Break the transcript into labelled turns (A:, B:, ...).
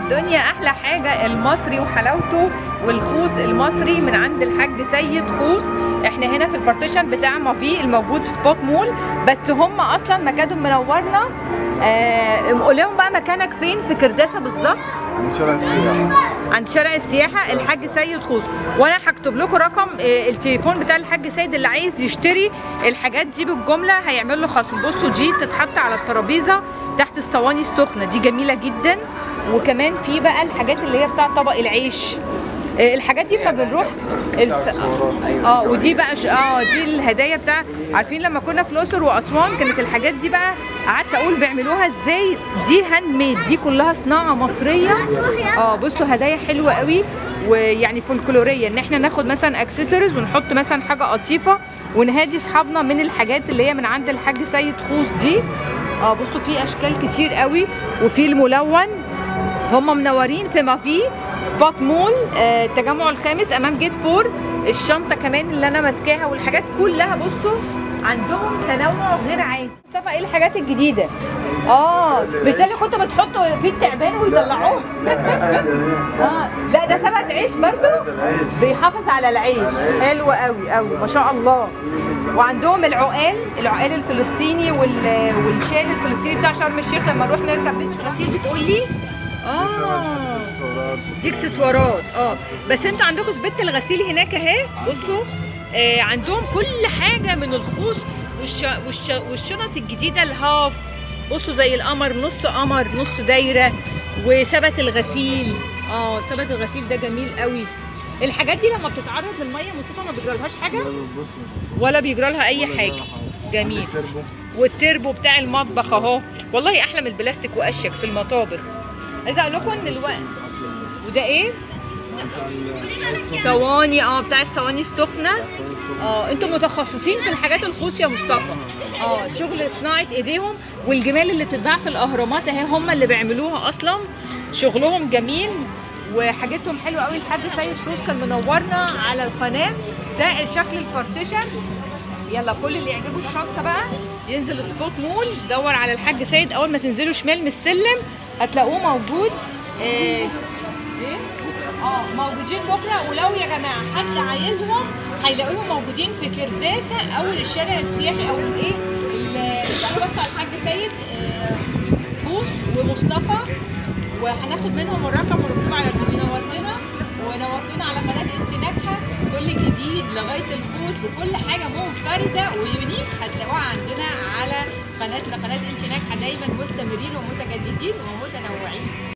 A: الدنيا احلى حاجه المصري وحلاوته والخوص المصري من عند الحاج سيد خوص احنا هنا في البارتيشن بتاع مافي الموجود في سبوت مول بس هم اصلا مكانهم منورنا آه قول لهم بقى مكانك فين في كرداسه بالظبط
B: من شارع السياحة
A: عند شارع السياحه الحاج سيد خوص وانا هكتب لكم رقم آه، التليفون بتاع الحاج سيد اللي عايز يشتري الحاجات دي بالجمله هيعمل له خصم بصوا دي بتتحط على الترابيزه تحت الصواني السخنه دي جميله جدا وكمان في بقى الحاجات اللي هي بتاع طبق العيش آه، الحاجات دي فبنروح الف... اه ودي بقى ش... اه دي الهدايا بتاع عارفين لما كنا في الاقصر واسوان كانت الحاجات دي بقى قعدت اقول بيعملوها ازاي دي هاند ميد دي كلها صناعه مصريه اه بصوا هدايا حلوه قوي ويعني فولكلوريه ان احنا ناخد مثلا اكسسوارز ونحط مثلا حاجه قطيفه ونهادي اصحابنا من الحاجات اللي هي من عند الحاج سيد خوص دي اه بصوا في اشكال كتير قوي وفي الملون هم منورين في مافي سبوت مول آه، التجمع الخامس امام جيت فور الشنطه كمان اللي انا ماسكاها والحاجات كلها بصوا عندهم تنوع غير عادي مصطفى ايه الحاجات الجديده اه مش ده اللي كنتوا بتحطوا فيه التعبان ويطلعوه اه لا ده سبت عيش برضه بيحافظ على العيش حلو قوي قوي ما شاء الله وعندهم العقال العقال الفلسطيني وال... والشال الفلسطيني بتاع شرم الشيخ لما نروح نركب بيتش غسيل بتقول لي اه دي اكسسوارات اه بس انتوا عندكم سبت الغسيل هناك اهي بصوا آه عندهم كل حاجه من الخوص والش... والش... والشنط الجديده الهاف بصوا زي القمر نص قمر نص دايره وثبت الغسيل اه ثبت الغسيل ده جميل قوي الحاجات دي لما بتتعرض للميه مصطفى ما بيجرالهاش حاجه ولا بيجرى لها اي حاجه جميل والتربو بتاع المطبخ اهو والله احلى من البلاستيك واشيك في المطابخ عايزه اقول لكم ان الوقت وده ايه صواني اه بتاع الصواني السخنه اه انتوا متخصصين في الحاجات الخوص يا مصطفى اه شغل صناعه ايديهم والجمال اللي بتتباع في الاهرامات اهي هم اللي بيعملوها اصلا شغلهم جميل وحاجتهم حلوه قوي الحاج سيد خوص كان منورنا على القناه ده شكل البارتيشن يلا كل اللي يعجبه الشنطه بقى ينزل سبوت مول دور على الحاج سيد اول ما تنزلوا شمال من السلم هتلاقوه موجود ايه ايه اه موجودين بكره ولو يا جماعه حد عايزهم هيلاقوهم موجودين في كرداسه اول الشارع السياحي او الايه ال- اسالوا بس على الحاج سيد آه، خوص ومصطفى وهناخد منهم الرقم ونكتبه على الفيديو نورتنا ونورتنا على قناه انت ناجحه كل جديد لغايه الفوس وكل حاجه منفرده ويونيك هتلاقوها عندنا على قناتنا قناه انت ناجحه دايما مستمرين ومتجددين ومتنوعين